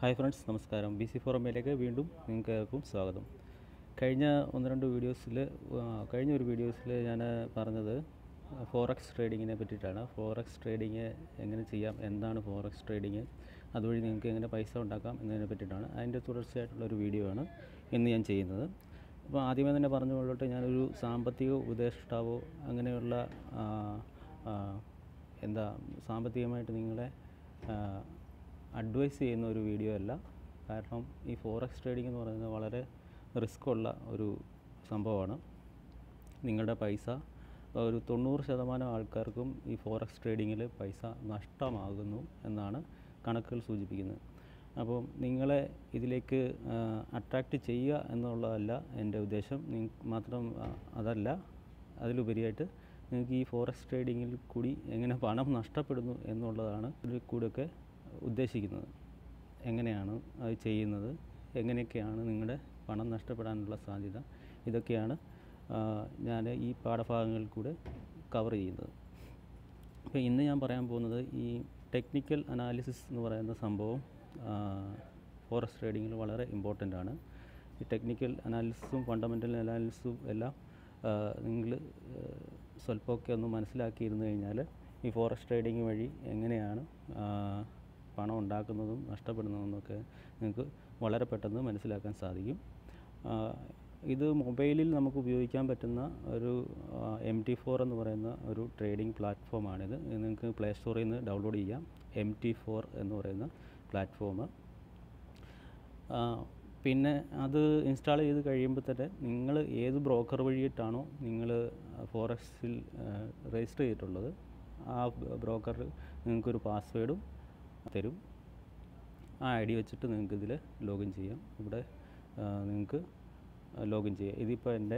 hi friends നമസ്കാരം B C ഫോറമയിലേക്ക് വീണ്ടും നിങ്ങൾക്ക് ഏവർക്കും സ്വാഗതം കഴിഞ്ഞ ഒന്ന് രണ്ട് വീഡിയോസിൽ കഴിഞ്ഞ ഒരു വീഡിയോസിൽ ഞാൻ പറഞ്ഞത് ഫോറക്സ് ട്രേഡിങ്ങിനെ പറ്റിയിട്ടാണ് ഫോറക്സ് ട്രേഡിങ് എങ്ങനെ ചെയ്യാം എന്താണ് ഫോറക്സ് ട്രേഡിങ് അതുവഴി നിങ്ങൾക്ക് എങ്ങനെ പൈസ ഉണ്ടാക്കാം എന്നതിനെ പറ്റിയിട്ടാണ് അതിൻ്റെ തുടർച്ചയായിട്ടുള്ള ഒരു വീഡിയോ ആണ് ഇന്ന് ഞാൻ ചെയ്യുന്നത് അപ്പോൾ ആദ്യമേ തന്നെ പറഞ്ഞുകൊള്ളട്ടെ ഞാനൊരു സാമ്പത്തിക ഉപദേഷ്ടാവോ അങ്ങനെയുള്ള ആ, ആ, എന്താ സാമ്പത്തികമായിട്ട് നിങ്ങളെ അഡ്വൈസ് ചെയ്യുന്ന ഒരു വീഡിയോ അല്ല കാരണം ഈ ഫോറക്സ് ട്രേഡിംഗ് എന്ന് പറയുന്നത് വളരെ റിസ്ക് ഉള്ള ഒരു സംഭവമാണ് നിങ്ങളുടെ പൈസ ഒരു തൊണ്ണൂറ് ശതമാനം ആൾക്കാർക്കും ഈ ഫോറക്സ് ട്രേഡിങ്ങിൽ പൈസ നഷ്ടമാകുന്നു എന്നാണ് കണക്കുകൾ സൂചിപ്പിക്കുന്നത് അപ്പോൾ നിങ്ങളെ ഇതിലേക്ക് അട്രാക്റ്റ് ചെയ്യുക എന്നുള്ളതല്ല എൻ്റെ ഉദ്ദേശം നിങ്ങ മാത്രം ആ, അതല്ല അതിലുപരിയായിട്ട് നിങ്ങൾക്ക് ഈ ഫോറക്സ് ട്രേഡിങ്ങിൽ കൂടി എങ്ങനെ പണം നഷ്ടപ്പെടുന്നു എന്നുള്ളതാണ് ഇതിൽ കൂടെയൊക്കെ ഉദ്ദേശിക്കുന്നത് എങ്ങനെയാണ് അത് ചെയ്യുന്നത് എങ്ങനെയൊക്കെയാണ് നിങ്ങളുടെ പണം നഷ്ടപ്പെടാനുള്ള സാധ്യത ഇതൊക്കെയാണ് ഞാൻ ഈ പാഠഭാഗങ്ങളിൽ കൂടെ കവർ ചെയ്യുന്നത് അപ്പോൾ ഇന്ന് ഞാൻ പറയാൻ പോകുന്നത് ഈ ടെക്നിക്കൽ അനാലിസിസ് എന്ന് പറയുന്ന സംഭവം ഫോറസ്റ്റ് ട്രേഡിങ്ങിൽ വളരെ ഇമ്പോർട്ടൻ്റ് ആണ് ഈ ടെക്നിക്കൽ അനാലിസിസും ഫണ്ടമെൻ്റൽ അനാലിസിസും എല്ലാം നിങ്ങൾ സ്വല്പമൊക്കെ ഒന്ന് മനസ്സിലാക്കിയിരുന്നു കഴിഞ്ഞാൽ ഈ ഫോറസ്റ്റ് ട്രേഡിങ് വഴി എങ്ങനെയാണ് ആ, പണം ഉണ്ടാക്കുന്നതും നഷ്ടപ്പെടുന്നതെന്നൊക്കെ നിങ്ങൾക്ക് വളരെ പെട്ടെന്ന് മനസ്സിലാക്കാൻ സാധിക്കും ആ, ഇത് മൊബൈലിൽ നമുക്ക് ഉപയോഗിക്കാൻ പറ്റുന്ന ഒരു എം ടി ഫോർ എന്ന് പറയുന്ന ഒരു ട്രേഡിംഗ് പ്ലാറ്റ്ഫോമാണിത് ഇത് നിങ്ങൾക്ക് പ്ലേ സ്റ്റോറിൽ നിന്ന് ഡൗൺലോഡ് ചെയ്യാം എം ടി ഫോർ എന്ന് പറയുന്ന പ്ലാറ്റ്ഫോം പിന്നെ അത് ഇൻസ്റ്റാൾ ചെയ്ത് കഴിയുമ്പോൾ തന്നെ നിങ്ങൾ ഏത് ബ്രോക്കർ വഴിയിട്ടാണോ നിങ്ങൾ ഫോറക്സിൽ രജിസ്റ്റർ ചെയ്തിട്ടുള്ളത് ആ ബ്രോക്കർ നിങ്ങൾക്കൊരു പാസ്വേഡും തരും ആ ഐ ഡി വെച്ചിട്ട് നിങ്ങൾക്ക് ഇതിൽ ലോഗിൻ ചെയ്യാം ഇവിടെ നിങ്ങൾക്ക് ലോഗിൻ ചെയ്യാം ഇതിപ്പോൾ എൻ്റെ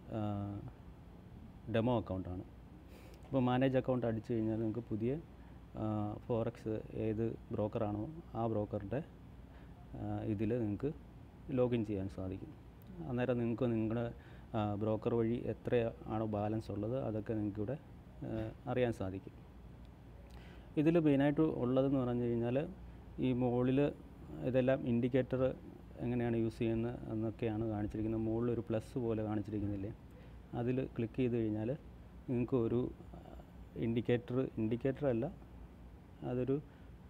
ഡെമോ അക്കൗണ്ടാണ് ഇപ്പോൾ മാനേജ് അക്കൗണ്ട് അടിച്ചു കഴിഞ്ഞാൽ നിങ്ങൾക്ക് പുതിയ ഫോറക്സ് ഏത് ബ്രോക്കറാണോ ആ ബ്രോക്കറുടെ ഇതിൽ നിങ്ങൾക്ക് ലോഗിൻ ചെയ്യാൻ സാധിക്കും അന്നേരം നിങ്ങൾക്ക് നിങ്ങളുടെ ബ്രോക്കർ വഴി എത്രയാണോ ബാലൻസ് ഉള്ളത് അതൊക്കെ നിങ്ങൾക്ക് ഇവിടെ അറിയാൻ സാധിക്കും ഇതിൽ മെയിനായിട്ട് ഉള്ളതെന്ന് പറഞ്ഞു കഴിഞ്ഞാൽ ഈ മുകളിൽ ഇതെല്ലാം ഇൻഡിക്കേറ്റർ എങ്ങനെയാണ് യൂസ് ചെയ്യുന്നത് എന്നൊക്കെയാണ് കാണിച്ചിരിക്കുന്നത് മുകളിൽ ഒരു പ്ലസ് പോലെ കാണിച്ചിരിക്കുന്നില്ലേ അതിൽ ക്ലിക്ക് ചെയ്ത് കഴിഞ്ഞാൽ നിങ്ങൾക്ക് ഒരു ഇൻഡിക്കേറ്റർ ഇൻഡിക്കേറ്റർ അല്ല അതൊരു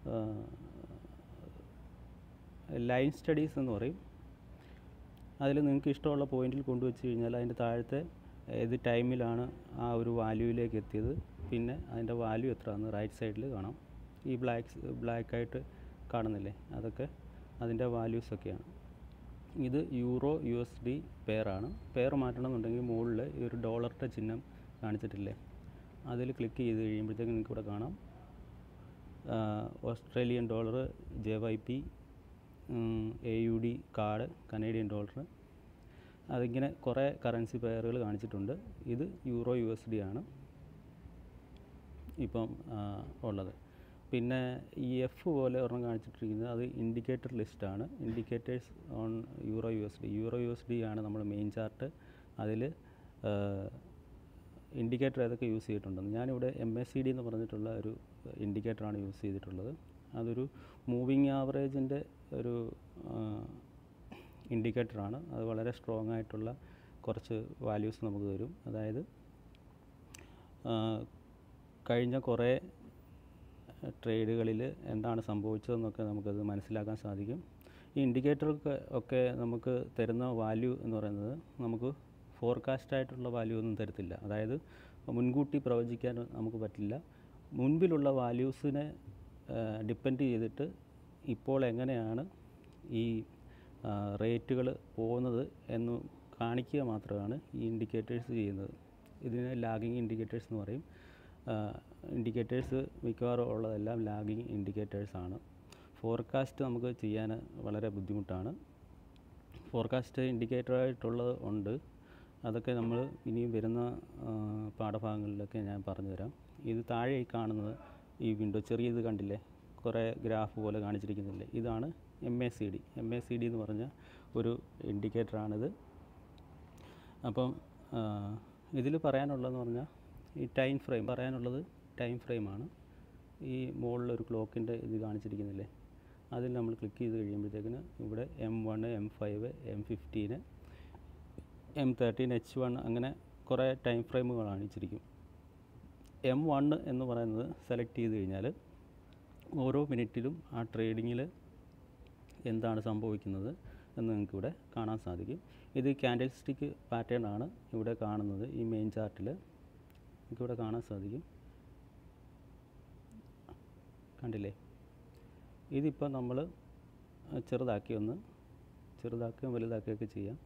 ലൈൻ സ്റ്റഡീസ് എന്ന് പറയും അതിൽ നിങ്ങൾക്ക് ഇഷ്ടമുള്ള പോയിന്റിൽ കൊണ്ടുവച്ച് കഴിഞ്ഞാൽ അതിൻ്റെ താഴത്തെ ഏത് ടൈമിലാണ് ആ ഒരു വാല്യൂവിലേക്ക് എത്തിയത് പിന്നെ അതിൻ്റെ വാല്യൂ എത്രയാണെന്ന് റൈറ്റ് സൈഡിൽ കാണാം ഈ ബ്ലാക്ക് ബ്ലാക്കായിട്ട് കാണുന്നില്ലേ അതൊക്കെ അതിൻ്റെ വാല്യൂസൊക്കെയാണ് ഇത് യൂറോ യു എസ് ഡി പെയറാണ് പെയർ മാറ്റണമെന്നുണ്ടെങ്കിൽ മുകളിൽ ഈ ഒരു ഡോളറിൻ്റെ ചിഹ്നം കാണിച്ചിട്ടില്ലേ അതിൽ ക്ലിക്ക് ചെയ്ത് കഴിയുമ്പോഴത്തേക്ക് നിങ്ങൾക്ക് ഇവിടെ കാണാം Australian dollar J Y P A U D card Canadian dollar അതിങ്ങനെ കുറേ കറൻസി പെയറുകൾ കാണിച്ചിട്ടുണ്ട് ഇത് യൂറോ യു എസ് ഡി ആണ് ഇപ്പം ആ, ഉള്ളത് പിന്നെ ഈ എഫ് പോലെ ഒരെണ്ണം കാണിച്ചിട്ടിരിക്കുന്നത് അത് ഇൻഡിക്കേറ്റർ ലിസ്റ്റാണ് indicators on euro U S D euro U S D ആണ് നമ്മൾ മെയിൻ ചാർട്ട് അതിൽ ഇൻഡിക്കേറ്റർ ഏതൊക്കെ യൂസ് ചെയ്തിട്ടുണ്ടെന്ന് ഞാനിവിടെ എം എസ് സി ഡി എന്ന് പറഞ്ഞിട്ടുള്ള ഒരു ഇൻഡിക്കേറ്ററാണ് യൂസ് ചെയ്തിട്ടുള്ളത് അതൊരു മൂവിങ് ആവറേജിൻ്റെ ഒരു ഇൻഡിക്കേറ്ററാണ് അത് വളരെ സ്ട്രോങ് ആയിട്ടുള്ള കുറച്ച് വാല്യൂസ് നമുക്ക് തരും അതായത് ആ, കഴിഞ്ഞ കുറേ ട്രേഡുകളിൽ എന്താണ് സംഭവിച്ചതെന്നൊക്കെ നമുക്കത് മനസ്സിലാക്കാൻ സാധിക്കും ഈ ഇൻഡിക്കേറ്ററൊക്കെ ഒക്കെ നമുക്ക് തരുന്ന വാല്യൂ എന്ന് പറയുന്നത് നമുക്ക് ഫോർകാസ്റ്റ് ആയിട്ടുള്ള വാല്യൂ ഒന്നും തരത്തില്ല അതായത് മുൻകൂട്ടി പ്രവചിക്കാൻ നമുക്ക് പറ്റില്ല മുൻപിലുള്ള വാല്യൂസിനെ ഡിപ്പെൻഡ് ചെയ്തിട്ട് ഇപ്പോൾ എങ്ങനെയാണ് ഈ റേറ്റുകൾ പോകുന്നത് എന്ന് കാണിക്കുക മാത്രമാണ് ഈ ഇൻഡിക്കേറ്റേഴ്സ് ചെയ്യുന്നത് ഇതിനെ ലാഗിങ് ഇൻഡിക്കേറ്റേഴ്സ് എന്ന് പറയും ഇൻഡിക്കേറ്റേഴ്സ് മിക്കവാറും ഉള്ളതെല്ലാം ലാഗിങ് ഇൻഡിക്കേറ്റേഴ്സാണ് ഫോർകാസ്റ്റ് നമുക്ക് ചെയ്യാൻ വളരെ ബുദ്ധിമുട്ടാണ് ഫോർകാസ്റ്റ് ഇൻഡിക്കേറ്ററായിട്ടുള്ളത് ഉണ്ട് അതൊക്കെ നമ്മൾ ഇനിയും വരുന്ന ആ, പാഠഭാഗങ്ങളിലൊക്കെ ഞാൻ പറഞ്ഞുതരാം ഇത് താഴെ ഈ കാണുന്നത് ഈ വിൻഡോ ചെറിയത് കണ്ടില്ലേ കുറേ ഗ്രാഫ് പോലെ കാണിച്ചിരിക്കുന്നില്ലേ ഇതാണ് M A C D M A C D എന്ന് പറഞ്ഞ ഒരു ഇൻഡിക്കേറ്ററാണിത് അപ്പം ഇതിൽ പറയാനുള്ളതെന്ന് പറഞ്ഞാൽ ഈ ടൈം ഫ്രെയിം പറയാനുള്ളത് ടൈം ഫ്രെയിമാണ് ഈ മുകളിലൊരു ക്ലോക്കിൻ്റെ ഇത് കാണിച്ചിരിക്കുന്നില്ലേ അതിൽ നമ്മൾ ക്ലിക്ക് ചെയ്ത് കഴിയുമ്പോഴത്തേക്കിന് ഇവിടെ M one M five M fifteen M thirteen H one അങ്ങനെ കുറേ ടൈം ഫ്രെയിമുകൾ കാണിച്ചിരിക്കും എം വൺ എന്ന് പറയുന്നത് സെലക്ട് ചെയ്ത് കഴിഞ്ഞാൽ ഓരോ മിനിറ്റിലും ആ ട്രേഡിങ്ങിൽ എന്താണ് സംഭവിക്കുന്നത് എന്ന് നിങ്ങൾക്ക് ഇവിടെ കാണാൻ സാധിക്കും ഇത് ക്യാൻഡിൽ സ്റ്റിക്ക് പാറ്റേൺ ആണ് ഇവിടെ കാണുന്നത് ഈ മെയിൻ ചാർട്ടിൽ നിങ്ങൾക്ക് ഇവിടെ കാണാൻ സാധിക്കും കണ്ടില്ലേ ഇതിപ്പോൾ നമ്മൾ ചെറുതാക്കി ഒന്ന് ചെറുതാക്കുകയും വലുതാക്കുകയൊക്കെ ചെയ്യാം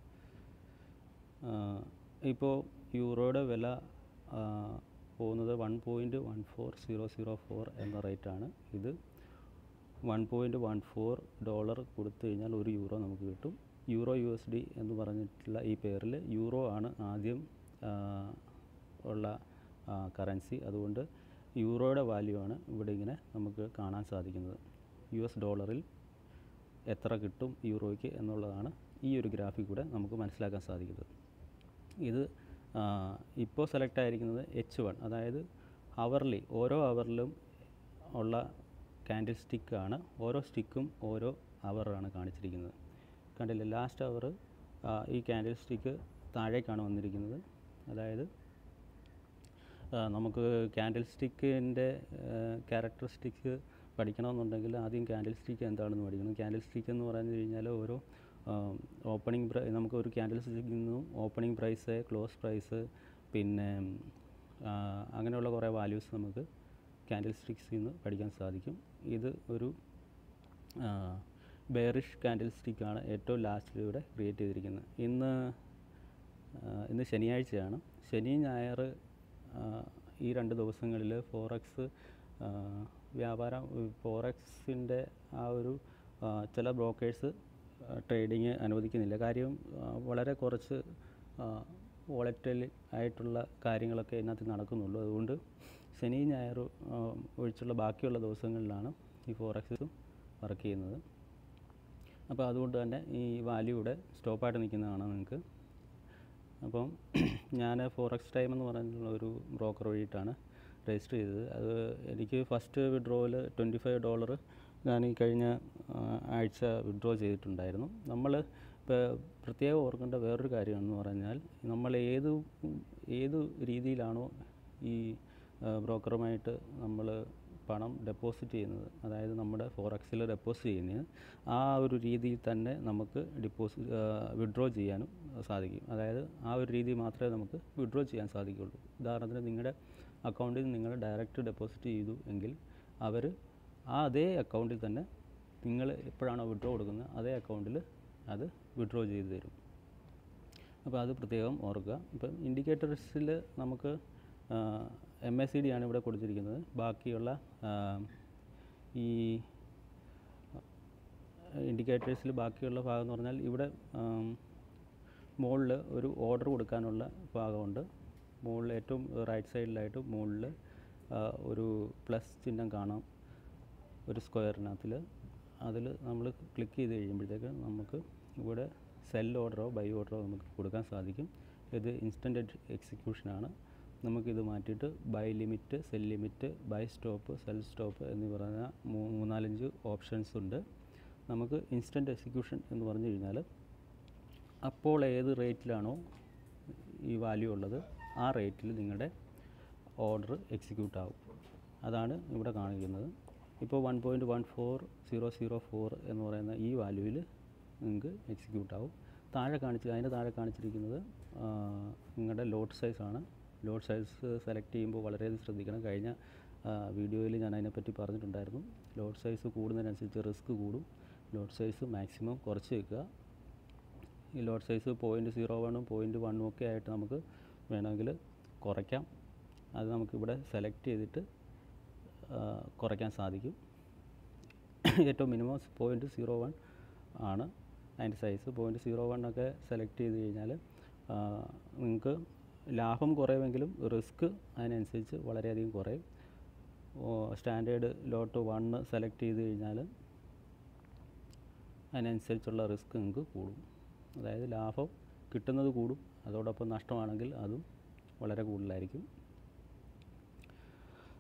ഇപ്പോൾ യൂറോയുടെ വില ആ, പോകുന്നത് one point one four zero zero four എന്ന റേറ്റാണ് ഇത് one point one four dollar കൊടുത്തു കഴിഞ്ഞാൽ ഒരു യൂറോ നമുക്ക് കിട്ടും യൂറോ യു എസ് ഡി എന്ന് പറഞ്ഞിട്ടുള്ള ഈ പേരിൽ യൂറോ ആണ് ആദ്യം ആ, ഉള്ള കറൻസി അതുകൊണ്ട് യൂറോയുടെ വാല്യൂ ആണ് ഇവിടെ ഇങ്ങനെ നമുക്ക് കാണാൻ സാധിക്കുന്നത് യു എസ് ഡോളറിൽ എത്ര കിട്ടും യൂറോയ്ക്ക് എന്നുള്ളതാണ് ഈ ഒരു ഗ്രാഫിൽ കൂടെ നമുക്ക് മനസ്സിലാക്കാൻ സാധിക്കുന്നത് ഇത് ഇപ്പോൾ സെലക്ട് ആയിരിക്കുന്നത് എച്ച് വൺ അതായത് അവർലി ഓരോ അവറിലും ഉള്ള കാൻഡിൽ സ്റ്റിക്കാണ് ഓരോ സ്റ്റിക്കും ഓരോ അവറാണ് കാണിച്ചിരിക്കുന്നത് കണ്ടില്ലേ ലാസ്റ്റ് അവർ ഈ കാൻഡിൽ സ്റ്റിക്ക് താഴേക്കാണ് വന്നിരിക്കുന്നത് അതായത് ആ, നമുക്ക് ക്യാൻഡിൽ സ്റ്റിക്കിൻ്റെ ക്യാരക്ടറിസ്റ്റിക്സ് പഠിക്കണമെന്നുണ്ടെങ്കിൽ ആദ്യം ക്യാൻഡിൽ സ്റ്റിക്ക് എന്താണെന്ന് പഠിക്കണം ക്യാൻഡിൽ സ്റ്റിക്ക് എന്ന് പറഞ്ഞു കഴിഞ്ഞാൽ ഓരോ ഓപ്പണിംഗ് പ്രൈ നമുക്ക് ഒരു ക്യാൻഡിൽ സ്റ്റിക്കിൽ നിന്നും ഓപ്പണിംഗ് പ്രൈസ് ക്ലോസ് പ്രൈസ് പിന്നെ ആ, അങ്ങനെയുള്ള കുറേ വാല്യൂസ് നമുക്ക് ക്യാൻഡിൽ സ്റ്റിക്സിൽ നിന്ന് പഠിക്കാൻ സാധിക്കും ഇത് ഒരു ബെയറിഷ് ക്യാൻഡിൽ സ്റ്റിക്കാണ് ഏറ്റവും ലാസ്റ്റിൽ ഇവിടെ ക്രിയേറ്റ് ചെയ്തിരിക്കുന്നത് ഇന്ന് ആ, ഇന്ന് ശനിയാഴ്ചയാണ് ശനി ഞായർ ആ, ഈ രണ്ട് ദിവസങ്ങളിൽ ഫോറക്സ് വ്യാപാരം ഫോറക്സിൻ്റെ ആ ഒരു ആ, ചില ബ്രോക്കേഴ്സ് ട്രേഡിങ് അനുവദിക്കുന്നില്ല കാര്യം ആ, വളരെ കുറച്ച് വോളറ്റൽ ആയിട്ടുള്ള കാര്യങ്ങളൊക്കെ ഇതിനകത്ത് നടക്കുന്നുള്ളൂ അതുകൊണ്ട് ശനി ഞായർ ആ, ഒഴിച്ചുള്ള ബാക്കിയുള്ള ദിവസങ്ങളിലാണ് ഈ ഫോറക്സും വർക്ക് ചെയ്യുന്നത് അപ്പോൾ അതുകൊണ്ട് തന്നെ ഈ വാല്യൂ ഇവിടെ സ്റ്റോപ്പായിട്ട് നിൽക്കുന്നതാണ് നിങ്ങൾക്ക് അപ്പം ഞാൻ ഫോറക്സ് ടൈം എന്ന് പറഞ്ഞിട്ടുള്ള ഒരു ബ്രോക്കർ വഴിയിട്ടാണ് രജിസ്റ്റർ ചെയ്തത് അത് എനിക്ക് ഫസ്റ്റ് വിഡ്രോയിൽ ട്വൻറ്റി ഫൈവ് ഡോളർ ഞാൻ ഈ കഴിഞ്ഞ ആ, ആഴ്ച വിഡ്രോ ചെയ്തിട്ടുണ്ടായിരുന്നു നമ്മൾ ഇപ്പോൾ പ്രത്യേകം ഓർക്കേണ്ട വേറൊരു കാര്യമെന്ന് പറഞ്ഞാൽ നമ്മൾ ഏത് ഏത് രീതിയിലാണോ ഈ ആ, ബ്രോക്കറുമായിട്ട് നമ്മൾ പണം ഡെപ്പോസിറ്റ് ചെയ്യുന്നത് അതായത് നമ്മുടെ ഫോറക്സിൽ ഡെപ്പോസിറ്റ് ചെയ്യുന്നതിന് ആ ഒരു രീതിയിൽ തന്നെ നമുക്ക് ഡിപ്പോസിറ്റ് വിഡ്രോ ചെയ്യാനും സാധിക്കും അതായത് ആ ഒരു രീതി മാത്രമേ നമുക്ക് വിഡ്രോ ചെയ്യാൻ സാധിക്കുള്ളൂ ഉദാഹരണത്തിന് നിങ്ങളുടെ അക്കൗണ്ടിൽ നിങ്ങൾ ഡയറക്റ്റ് ഡെപ്പോസിറ്റ് ചെയ്തു എങ്കിൽ അവർ ആ അതേ അക്കൗണ്ടിൽ തന്നെ നിങ്ങൾ എപ്പോഴാണോ വിഡ്രോ കൊടുക്കുന്നത് അതേ അക്കൗണ്ടിൽ അത് വിഡ്രോ ചെയ്ത് തരും അപ്പോൾ അത് പ്രത്യേകം ഓർക്കുക ഇപ്പം ഇൻഡിക്കേറ്റേഴ്സിൽ നമുക്ക് എം എസ് സി ഡി ആണ് ഇവിടെ കൊടുത്തിരിക്കുന്നത് ബാക്കിയുള്ള ആ, ഈ ഇൻഡിക്കേറ്റേഴ്സിൽ ബാക്കിയുള്ള ഭാഗം എന്ന് പറഞ്ഞാൽ ഇവിടെ മുകളിൽ ഒരു ഓർഡർ കൊടുക്കാനുള്ള ഭാഗമുണ്ട് മുകളിൽ ഏറ്റവും റൈറ്റ് സൈഡിലായിട്ട് മുകളിൽ ഒരു പ്ലസ് ചിഹ്നം കാണാം ഒരു സ്ക്വയറിനകത്തിൽ അതിൽ നമ്മൾ ക്ലിക്ക് ചെയ്ത് കഴിയുമ്പോഴത്തേക്ക് നമുക്ക് ഇവിടെ സെൽ ഓർഡറോ ബൈ ഓർഡറോ നമുക്ക് കൊടുക്കാൻ സാധിക്കും ഇത് ഇൻസ്റ്റൻറ്റ് എക്സിക്യൂഷനാണ് നമുക്കിത് മാറ്റിയിട്ട് buy limit sell limit buy stop sell stop എന്നീ പറയുന്ന മൂ മൂന്നാലഞ്ച് ഓപ്ഷൻസ് ഉണ്ട് നമുക്ക് ഇൻസ്റ്റൻറ്റ് എക്സിക്യൂഷൻ എന്ന് പറഞ്ഞു കഴിഞ്ഞാൽ അപ്പോൾ ഏത് റേറ്റിലാണോ ഈ വാല്യൂ ഉള്ളത് ആ റേറ്റിൽ നിങ്ങളുടെ ഓർഡർ എക്സിക്യൂട്ട് ആവും അതാണ് ഇവിടെ കാണിക്കുന്നത് ഇപ്പോൾ one point one four zero zero four എന്ന് പറയുന്ന ഈ വാല്യൂവിൽ നിങ്ങൾക്ക് എക്സിക്യൂട്ട് ആവും താഴെ കാണിച്ച് അതിൻ്റെ താഴെ കാണിച്ചിരിക്കുന്നത് ആ, നിങ്ങളുടെ ലോട്ട് സൈസാണ് ലോട്ട് സൈസ് സെലക്ട് ചെയ്യുമ്പോൾ വളരെയധികം ശ്രദ്ധിക്കണം കഴിഞ്ഞ വീഡിയോയിൽ ഞാൻ അതിനെപ്പറ്റി പറഞ്ഞിട്ടുണ്ടായിരുന്നു ലോട്ട് സൈസ് കൂടുന്നതിനനുസരിച്ച് റിസ്ക് കൂടും ലോട്ട് സൈസ് മാക്സിമം കുറച്ച് വെക്കുക ഈ ലോട്ട് സൈസ് പോയിൻറ്റ് സീറോ വണ്ണും പോയിൻറ്റ് വണ്ണും ഒക്കെ ആയിട്ട് നമുക്ക് വേണമെങ്കിൽ കുറയ്ക്കാം അത് നമുക്കിവിടെ സെലക്ട് ചെയ്തിട്ട് ആ, കുറയ്ക്കാൻ സാധിക്കും ഏറ്റവും മിനിമം പോയിൻറ്റ് സീറോ വൺ ആണ് അതിൻ്റെ സൈസ് പോയിൻറ്റ് സീറോ വൺ ഒക്കെ സെലക്ട് ചെയ്ത് കഴിഞ്ഞാൽ നിങ്ങൾക്ക് ലാഭം കുറയുമെങ്കിലും റിസ്ക് അതിനനുസരിച്ച് വളരെയധികം കുറയും സ്റ്റാൻഡേർഡ് ലോട്ട് വണ്ണ് സെലക്ട് ചെയ്ത് കഴിഞ്ഞാൽ അതിനനുസരിച്ചുള്ള റിസ്ക് നിങ്ങൾക്ക് കൂടും അതായത് ലാഭം കിട്ടുന്നത് കൂടും അതോടൊപ്പം നഷ്ടമാണെങ്കിൽ അതും വളരെ കൂടുതലായിരിക്കും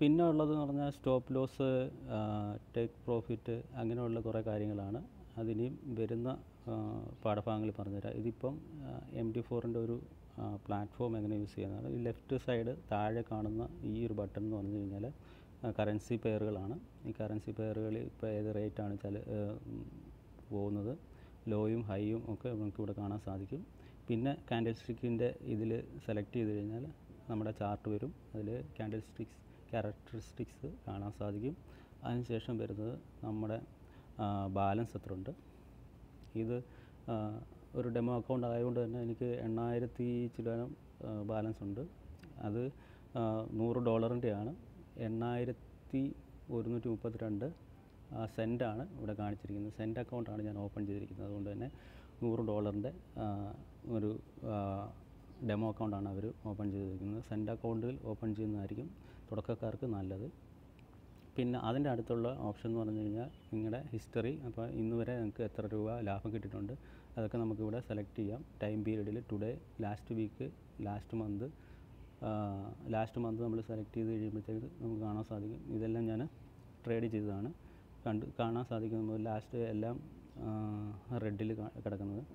പിന്നെ ഉള്ളതെന്ന് പറഞ്ഞാൽ സ്റ്റോപ്പ് ലോസ് ടേക്ക് പ്രോഫിറ്റ് അങ്ങനെയുള്ള കുറേ കാര്യങ്ങളാണ് അതിനിയും വരുന്ന ആ, പാഠഭാഗങ്ങളിൽ പറഞ്ഞുതരാം ഇതിപ്പം എം ഡി ഫോറിൻ്റെ ഒരു പ്ലാറ്റ്ഫോം എങ്ങനെ യൂസ് ചെയ്യുന്നത് ഈ ലെഫ്റ്റ് സൈഡ് താഴെ കാണുന്ന ഈ ഒരു ബട്ടൺ എന്ന് പറഞ്ഞു കഴിഞ്ഞാൽ കറൻസി പെയറുകളാണ് ഈ കറൻസി പെയറുകളിൽ ഇപ്പോൾ ഏത് റേറ്റാണ് വെച്ചാൽ പോകുന്നത് ലോയും ഹൈയും ഒക്കെ നമുക്ക് ഇവിടെ കാണാൻ സാധിക്കും പിന്നെ കാൻഡിൽ സ്റ്റിക്കിൻ്റെ ഇതിൽ സെലക്ട് ചെയ്ത് കഴിഞ്ഞാൽ നമ്മുടെ ചാർട്ട് വരും അതിൽ കാൻഡിൽ സ്റ്റിക്സ് ക്യാരക്ടറിസ്റ്റിക്സ് കാണാൻ സാധിക്കും അതിനുശേഷം വരുന്നത് നമ്മുടെ ബാലൻസ് എത്ര ഉണ്ട് ഇത് ആ, ഒരു ഡെമോ അക്കൗണ്ട് ആയതുകൊണ്ട് തന്നെ എനിക്ക് എണ്ണായിരത്തി ചില്ലാനം ബാലൻസ് ഉണ്ട് അത് ആ, നൂറ് ഡോളറിൻ്റെയാണ് എണ്ണായിരത്തി ഒരുന്നൂറ്റി മുപ്പത്തിരണ്ട് സെൻറ്റാണ് ഇവിടെ കാണിച്ചിരിക്കുന്നത് സെൻറ്റ് അക്കൗണ്ടാണ് ഞാൻ ഓപ്പൺ ചെയ്തിരിക്കുന്നത് അതുകൊണ്ട് തന്നെ നൂറ് ഡോളറിൻ്റെ ഒരു ഡെമോ അക്കൗണ്ടാണ് അവർ ഓപ്പൺ ചെയ്തിരിക്കുന്നത് സെൻറ്റ് അക്കൗണ്ടിൽ ഓപ്പൺ ചെയ്യുന്നതായിരിക്കും തുടക്കക്കാർക്ക് നല്ലത് പിന്നെ അതിൻ്റെ അടുത്തുള്ള ഓപ്ഷൻ എന്ന് പറഞ്ഞു കഴിഞ്ഞാൽ നിങ്ങളുടെ ഹിസ്റ്ററി അപ്പോൾ ഇന്ന് വരെ നിങ്ങൾക്ക് എത്ര രൂപ ലാഭം കിട്ടിയിട്ടുണ്ട് അതൊക്കെ നമുക്കിവിടെ സെലക്ട് ചെയ്യാം ടൈം പീരീഡിൽ today last week last month last month നമ്മൾ സെലക്ട് ചെയ്ത് കഴിയുമ്പോഴത്തേക്ക് നമുക്ക് കാണാൻ സാധിക്കും ഇതെല്ലാം ഞാൻ ട്രേഡ് ചെയ്തതാണ് കണ്ട് കാണാൻ സാധിക്കും നമ്മൾ ലാസ്റ്റ് എല്ലാം റെഡിൽ കിടക്കുന്നത്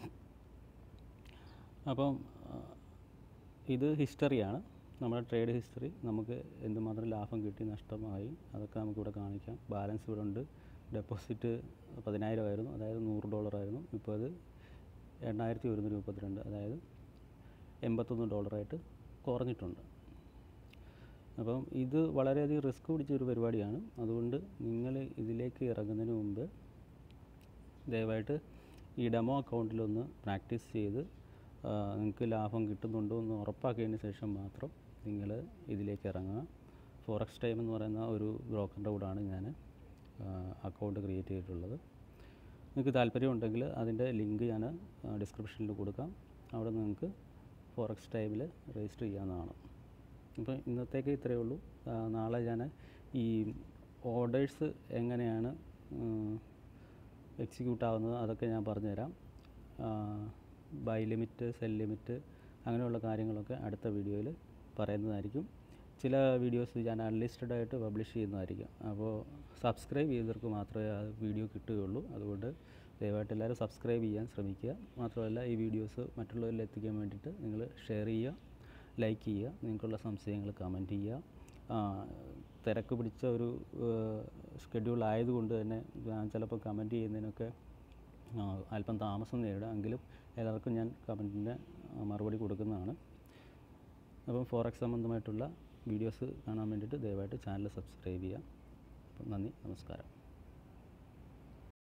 അപ്പം ആ, ഇത് ഹിസ്റ്ററിയാണ് നമ്മുടെ ട്രേഡ് ഹിസ്റ്ററി നമുക്ക് എന്തുമാത്രം ലാഭം കിട്ടി നഷ്ടമായി അതൊക്കെ നമുക്കിവിടെ കാണിക്കാം ബാലൻസ് ഇവിടെ ഉണ്ട് ഡെപ്പോസിറ്റ് പതിനായിരം ആയിരുന്നു അതായത് നൂറ് ഡോളർ ആയിരുന്നു ഇപ്പോൾ അത് എണ്ണായിരത്തി ഒരുന്നൂറ്റി മുപ്പത്തിരണ്ട് അതായത് എൺപത്തൊന്ന് ഡോളറായിട്ട് കുറഞ്ഞിട്ടുണ്ട് അപ്പം ഇത് വളരെയധികം റിസ്ക് പിടിച്ച ഒരു പരിപാടിയാണ് അതുകൊണ്ട് നിങ്ങൾ ഇതിലേക്ക് ഇറങ്ങുന്നതിന് മുമ്പ് ദയവായിട്ട് ഈ ഡെമോ അക്കൗണ്ടിലൊന്ന് പ്രാക്ടീസ് ചെയ്ത് ആ, നിങ്ങൾക്ക് ലാഭം കിട്ടുന്നുണ്ടോ എന്ന് ഉറപ്പാക്കിയതിന് ശേഷം മാത്രം നിങ്ങൾ ഇതിലേക്ക് ഇറങ്ങുക ഫോറക്സ് ടൈം എന്ന് പറയുന്ന ഒരു ബ്രോക്കറിൻ്റെ കൂടാണ് ഞാൻ അക്കൗണ്ട് ക്രിയേറ്റ് ചെയ്തിട്ടുള്ളത് നിങ്ങൾക്ക് താല്പര്യമുണ്ടെങ്കിൽ അതിൻ്റെ ലിങ്ക് ഞാൻ ഡിസ്ക്രിപ്ഷനിൽ കൊടുക്കാം അവിടെ നിങ്ങൾക്ക് ഫോറക്സ് ടൈമിൽ രജിസ്റ്റർ ചെയ്യാവുന്നതാണ് അപ്പോൾ ഇന്നത്തേക്ക് ഇത്രയേ ഉള്ളൂ ആ, നാളെ ഞാൻ ഈ ഓർഡേഴ്സ് എങ്ങനെയാണ് എക്സിക്യൂട്ട് ആവുന്നത് അതൊക്കെ ഞാൻ പറഞ്ഞുതരാം ബൈ ലിമിറ്റ് സെൽ ലിമിറ്റ് അങ്ങനെയുള്ള കാര്യങ്ങളൊക്കെ അടുത്ത വീഡിയോയിൽ പറയുന്നതായിരിക്കും ചില വീഡിയോസ് ഞാൻ അൺലിസ്റ്റഡ് ആയിട്ട് പബ്ലിഷ് ചെയ്യുന്നതായിരിക്കും അപ്പോൾ സബ്സ്ക്രൈബ് ചെയ്തവർക്ക് മാത്രമേ ആ വീഡിയോ കിട്ടുകയുള്ളൂ അതുകൊണ്ട് ദയവായിട്ട് എല്ലാവരും സബ്സ്ക്രൈബ് ചെയ്യാൻ ശ്രമിക്കുക മാത്രമല്ല ഈ വീഡിയോസ് മറ്റുള്ളവരിൽ എത്തിക്കാൻ വേണ്ടിയിട്ട് നിങ്ങൾ ഷെയർ ചെയ്യുക ലൈക്ക് ചെയ്യുക നിങ്ങൾക്കുള്ള സംശയങ്ങൾ കമൻറ്റ് ചെയ്യുക ആ, തിരക്ക് പിടിച്ച ഒരു ഷെഡ്യൂൾ ആയതുകൊണ്ട് തന്നെ ഞാൻ ചിലപ്പോൾ കമൻറ്റ് ചെയ്യുന്നതിനൊക്കെ ആ, അല്പം താമസം നേരിടാം എങ്കിലും എല്ലാവർക്കും ഞാൻ കമൻറ്റിൻ്റെ മറുപടി കൊടുക്കുന്നതാണ് അപ്പം ഫോറക്സ് സംബന്ധമായിട്ടുള്ള വീഡിയോസ് കാണാൻ വേണ്ടിയിട്ട് ദയവായിട്ട് ചാനൽ സബ്സ്ക്രൈബ് ചെയ്യുക അപ്പം നന്ദി നമസ്കാരം